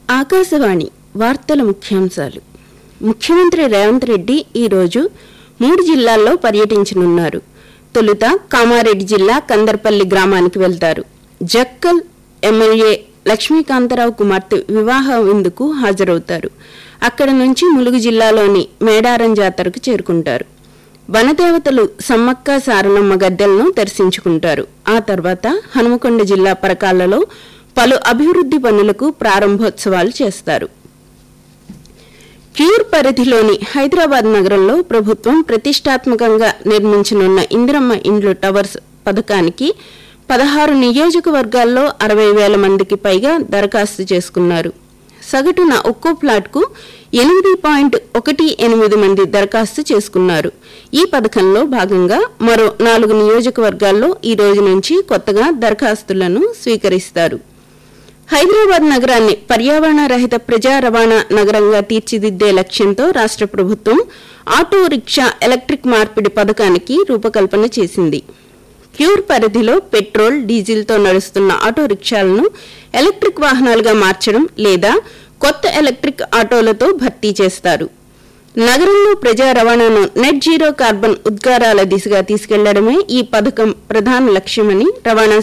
ఆకాశవాణి వార్తల ముఖ్యాంశాలు ముఖ్యమంత్రి రేవంత్ రెడ్డి ఈరోజు మూడు జిల్లాల్లో పర్యటించనున్నారు తొలుత కామారెడ్డి జిల్లా కందర్పల్లి గ్రామానికి వెళ్తారు జక్కల్ ఎమ్మెల్యే లక్ష్మీకాంతరావు కుమార్తె వివాహ విందుకు హాజరవుతారు అక్కడ నుంచి ములుగు జిల్లాలోని మేడారం జాతరకు చేరుకుంటారు వనదేవతలు సమ్మక్క సారలమ్మ గద్దెలను దర్శించుకుంటారు ఆ తర్వాత హనుమకొండ జిల్లా పరకాలలో పలు అభివృద్ధి పనులకు ప్రారంభోత్సవాలు చేస్తారు క్యూర్ పరిధిలోని హైదరాబాద్ నగరంలో ప్రభుత్వం ప్రతిష్టాత్మకంగా నిర్మించనున్న ఇందిరమ్మ ఇండ్లు టవర్స్ పథకానికి పదహారు నియోజకవర్గాల్లో అరవై వేల మందికి పైగా దరఖాస్తు చేసుకున్నారు సగటున ఒక్కో ప్లాట్కు ఎనిమిది పాయింట్ ఒకటి ఎనిమిది మంది దరఖాస్తు చేసుకున్నారు ఈ పథకంలో భాగంగా మరో నాలుగు నియోజకవర్గాల్లో ఈ రోజు నుంచి కొత్తగా దరఖాస్తులను స్వీకరిస్తారు హైదరాబాద్ నగరాన్ని పర్యావరణ రహిత ప్రజా రవాణా నగరంగా తీర్చిదిద్దే లక్ష్యంతో రాష్ట్ర ప్రభుత్వం ఆటో రిక్షా ఎలక్ట్రిక్ మార్పిడి పథకానికి రూపకల్పన చేసింది క్యూర్ పరిధిలో పెట్రోల్ డీజిల్తో నడుస్తున్న ఆటో రిక్షాలను ఎలక్ట్రిక్ వాహనాలుగా మార్చడం లేదా కొత్త ఎలక్ట్రిక్ ఆటోలతో భర్తీ చేస్తారు నగరంలో ప్రజా రవాణాను నెట్ జీరో కార్బన్ ఉద్గారాల దిశగా తీసుకెళ్లడమే ఈ పథకం ప్రధాన లక్ష్యమని రవాణా